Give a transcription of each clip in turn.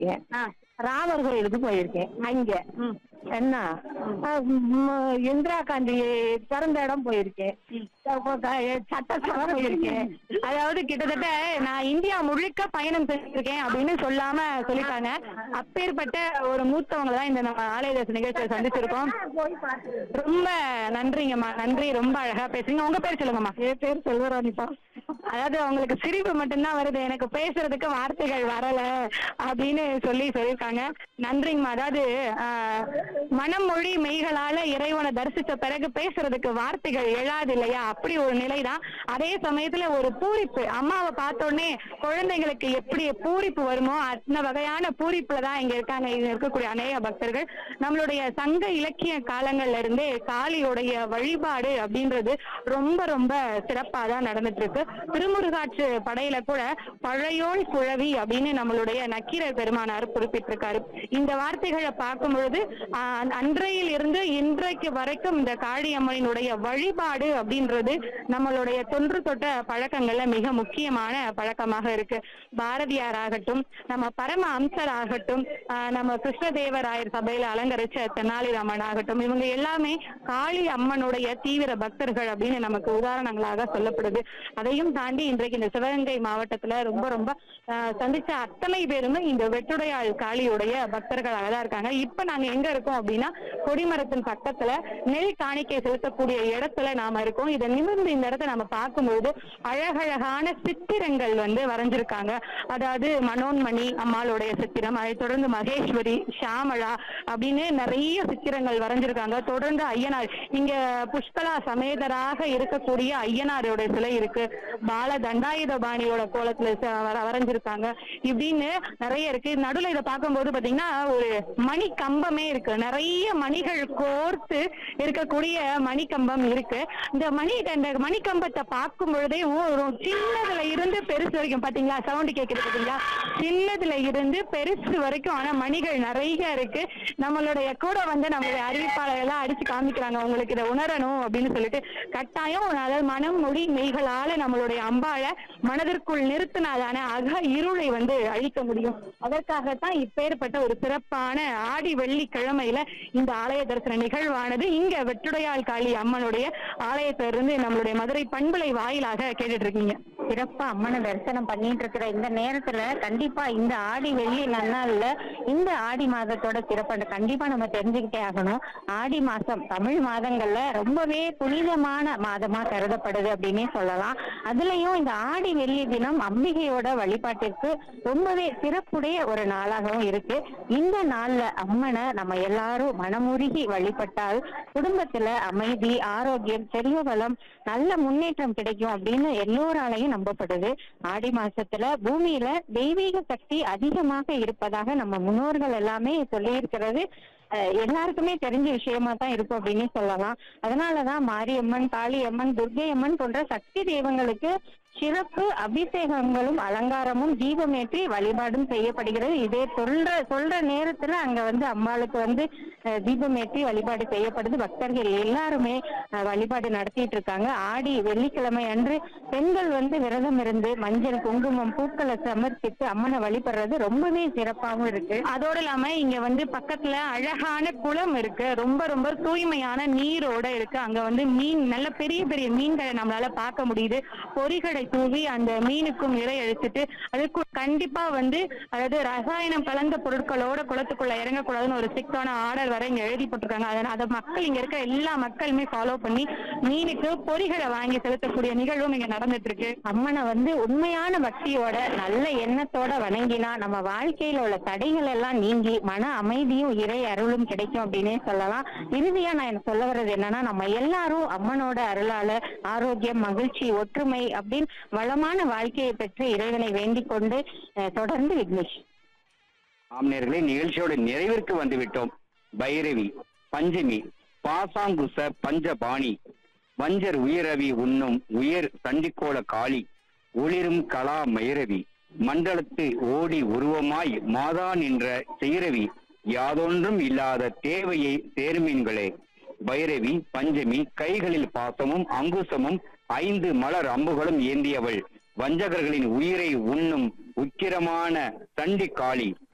போயிருக்கேன் ஆ. ராமர் கோயிலுக்கு போயிருக்கேன் அங்க என்ன அஹ் ம், இந்திரா காந்தி பிறந்த இடம் போயிருக்கேன் அப்போ க- சட்டசபை போயிருக்கேன் அதாவது கிட்டத்தட்ட நான் இந்தியா முழுக்க பயணம் செஞ்சிருக்கேன் அப்படின்னு சொல்லாம சொல்லிட்டாங்க அப்பேற்பட்ட ஒரு மூத்தவங்க தான் இந்த நம்ம ஆலயதர்ச நிகழ்ச்சியை சந்திச்சிருக்கோம் போய் பார்த்து ரொம்ப நன்றிங்கம்மா நன்றி ரொம்ப அழகா பேசுங்க உங்க பேர் சொல்லுங்கம்மா என் பேர் செல்வராணிப்பா அதாவது அவங்களுக்கு சிரிப்பு மட்டும்தான் வருது எனக்கு பேசுறதுக்கு வார்த்தைகள் வரல அப்படின்னு சொல்லி சொல்லியிருக்காங்க நன்றிங்கம்மா அதாவது ஆஹ், மனம் மொழி மெய்களால இறைவனை தரிசித்த பிறகு பேசுறதுக்கு வார்த்தைகள் எழாது இல்லையா அப்படி ஒரு நிலைதான் அதே சமயத்துல ஒரு பூரிப்பு அம்மாவை பார்த்த உடனே குழந்தைங்களுக்கு எப்படி பூரிப்பு வருமோ அந்த வகையான பூரிப்புல தான் இங்க இருக்காங்க இங்க இருக்கக்கூடிய அநேக பக்தர்கள் நம்மளுடைய சங்க இலக்கிய காலங்கள்ல இருந்தே காளியுடைய வழிபாடு அப்படின்றது ரொம்ப ரொம்ப சிறப்பா தான் நடந்துட்டு இருக்கு திருமுருகாற்று படையில கூட பழையோள் குழவி அப்படின்னு நம்மளுடைய நக்கீரர் பெருமானார் குறிப்பிட்டிருக்காரு இந்த வார்த்தைகளை பார்க்கும் பொழுது ஆஹ், அன்றையில் இருந்து இன்றைக்கு வரைக்கும் இந்த காளியம்மனினுடைய வழிபாடு அப்படின்றது நம்மளுடைய தொன்று தொட்ட பழக்கங்கள்ல மிக முக்கியமான பழக்கமாக இருக்கு பாரதியார் ஆகட்டும் நம்ம பரம அம்சர் ஆகட்டும் ஆஹ், நம்ம கிருஷ்ணதேவராயர் சபையில அலங்கரிச்ச தெனாலிராமன் ஆகட்டும் இவங்க எல்லாமே காளி அம்மனுடைய தீவிர பக்தர்கள் அப்படின்னு நமக்கு உதாரணங்களாக சொல்லப்படுது அதையும் தாண்டி இன்றைக்கு இந்த சிவகங்கை மாவட்டத்துல ரொம்ப ரொம்ப ஆஹ், சந்திச்ச அத்தனை பேருமே இந்த வெட்டுடையாள் காளியுடைய பக்தர்களாக தான் இருக்காங்க இப்ப நாங்க எங்க இருக்கோம் அப்படின்னா கொடிமரத்தின் பக்கத்துல நெல் காணிக்கை செலுத்தக்கூடிய இடத்துல நாம இருக்கோம் இதை நிமிர்ந்து இந்த இடத்த நம்ம பார்க்கும்பொழுது அழகழகான சித்திரங்கள் வந்து வரைஞ்சிருக்காங்க அதாவது மனோன்மணி அம்மாளுடைய சித்திரம் அதை தொடர்ந்து மகேஸ்வரி ஷியாமளா அப்படின்னு நிறைய சித்திரங்கள் வரைஞ்சிருக்காங்க தொடர்ந்து ஐயனார் இங்க புஷ்கலா சமேதராக இருக்கக்கூடிய ஐயனாரோட சிலை இருக்கு பால தண்டாயுதபாணியோட கோலத்துல ச- வர- வரைஞ்சிருக்காங்க இப்படின்னு நிறைய இருக்கு நடுவுல இதை பார்க்கும்போது பாத்தீங்கன்னா ஒரு மணி கம்பமே இருக்கு நிறைய மணிகள் கோர்த்து இருக்கக்கூடிய மணிக்கம்பம் இருக்கு இந்த மணி இந்த மணிக்கம்பத்தை பார்க்கும் பொழுதே ஓ, ஒரு சின்னதுல இருந்து பெருசு வரைக்கும் பாத்தீங்களா சவுண்ட் கேக்குது பாத்தீங்களா சின்னதுல இருந்து பெருசு வரைக்கும் ஆனா மணிகள் நிறைய இருக்கு நம்மளுடைய கூட வந்து நம்மளுடைய அறிவிப்பாளர் எல்லாம் அடிச்சு காமிக்கிறாங்க உங்களுக்கு இதை உணரணும் அப்படின்னு சொல்லிட்டு கட்டாயம் அதாவது மனம் மொழி மெய்களால நம்மளுடைய அம்பாள மனதிற்குள் நிறுத்தினாதான அக இருளை வந்து அழிக்க முடியும் அதற்காகத்தான் இப்பேற்பட்ட ஒரு சிறப்பான ஆடி வெள்ளி கிழமையில இந்த ஆலய தரிசன நிகழ்வானது இங்க வெற்றுடையாள் காளி அம்மனுடைய ஆலயத்திலிருந்து நம்மளுடைய மதுரை பண்பலை வாயிலாக கேட்டுட்டு இருக்கீங்க சிறப்பா அம்மனை தரிசனம் பண்ணிட்டு இருக்கிற இந்த நேரத்துல கண்டிப்பா இந்த ஆடி வெள்ளி நன்னாள்ல இந்த ஆடி மாதத்தோட சிறப்பு கண்டிப்பா நம்ம தெரிஞ்சுக்கிட்டே ஆகணும் ஆடி மாசம் தமிழ் மாதங்கள்ல ரொம்பவே புனிதமான மாதமா கருதப்படுது அப்படின்னே சொல்லலாம் அதுலயும் இந்த ஆடி வெள்ளி தினம் அம்பிகையோட வழிபாட்டிற்கு ரொம்பவே சிறப்புடைய ஒரு நாளாகவும் இருக்கு இந்த நாள்ல அம்மனை நம்ம எல்லாரும் மனமுருகி வழிபட்டால் குடும்பத்துல அமைதி ஆரோக்கியம் செல்வ வளம் நல்ல முன்னேற்றம் கிடைக்கும் அப்படின்னு எல்லோராலையும் நம்பப்படுது ஆடி மாசத்துல பூமியில தெய்வீக சக்தி அதிகமாக இருப்பதாக நம்ம முன்னோர்கள் எல்லாமே சொல்லி இருக்கிறது எல்லாருக்குமே தெரிஞ்ச விஷயமா தான் இருக்கும் அப்படின்னு சொல்லலாம் அதனாலதான் மாரியம்மன் காளியம்மன் துர்க்கையம்மன் போன்ற சக்தி தெய்வங்களுக்கு சிறப்பு அபிஷேகங்களும் அலங்காரமும் தீபமேற்றி வழிபாடும் செய்யப்படுகிறது இதே சொல்ற சொல்ற நேரத்துல அங்க வந்து அம்பாளுக்கு வந்து அஹ், தீபமேற்றி வழிபாடு செய்யப்படுது பக்தர்கள் எல்லாருமே அஹ், வழிபாடு நடத்திட்டு இருக்காங்க ஆடி வெள்ளிக்கிழமை அன்று பெண்கள் வந்து விரதம் இருந்து மஞ்சள் குங்குமம் பூக்களை சமர்ப்பித்து அம்மனை வழிபடுறது ரொம்பவே சிறப்பாகவும் இருக்கு அதோட இல்லாம இங்க வந்து பக்கத்துல அழகான குளம் இருக்கு ரொம்ப ரொம்ப தூய்மையான நீரோட இருக்கு அங்க வந்து மீன் நல்ல பெரிய பெரிய மீன்களை நம்மளால பார்க்க முடியுது பொறிகளை தூவி அந்த மீனுக்கும் இறை அழிச்சிட்டு அதுக்கு கண்டிப்பா வந்து அதாவது ரசாயனம் கலந்த பொருட்களோட குளத்துக்குள்ள இறங்கக்கூடாதுன்னு ஒரு ஸ்ட்ரிக்டான ஆர்டர் வரை இங்க எழுதி போட்டிருக்காங்க அதனால அதை மக்கள் இங்க இருக்க எல்லா மக்களுமே ஃபாலோ பண்ணி மீனுக்கு பொறிகளை வாங்கி செலுத்தக்கூடிய நிகழ்வும் இங்க நடந்துட்டு இருக்கு அம்மனை வந்து உண்மையான பக்தியோட நல்ல எண்ணத்தோட வணங்கினா நம்ம வாழ்க்கையில உள்ள தடைகள் எல்லாம் நீங்கி மன அமைதியும் இறை அருளும் கிடைக்கும் அப்படின்னே சொல்லலாம் இறுதியா நான் எனக்கு சொல்ல வர்றது என்னன்னா நம்ம எல்லாரும் அம்மனோட அருளால ஆரோக்கியம் மகிழ்ச்சி ஒற்றுமை அப்படின்னு வளமான வாழ்க்கையை பெற்று இறைவனை வேண்டிக் கொண்டு அஹ், தொடர்ந்து விக்னேஷ் ஆம்நேயர்களே நிகழ்ச்சியோட நிறைவிற்கு வந்துவிட்டோம் பைரவி பஞ்சமி பாசாங்குச பஞ்சபாணி வஞ்சர் உயரவி உண்ணும் உயர் சண்டிக்கோள காளி ஒளிரும் கலா மைரவி மண்டலத்து ஓடி உருவமாய் மாதா நின்ற செய்ரவி யாதொன்றும் இல்லாத தேவையை தேர்மீன்களே பைரவி பஞ்சமி கைகளில் பாசமும் அங்குசமும் ஐந்து மலர் அம்புகளும் ஏந்தியவள் வஞ்சகர்களின் உயிரை உண்ணும் உக்கிரமான சண்டி காளி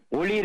ஒளி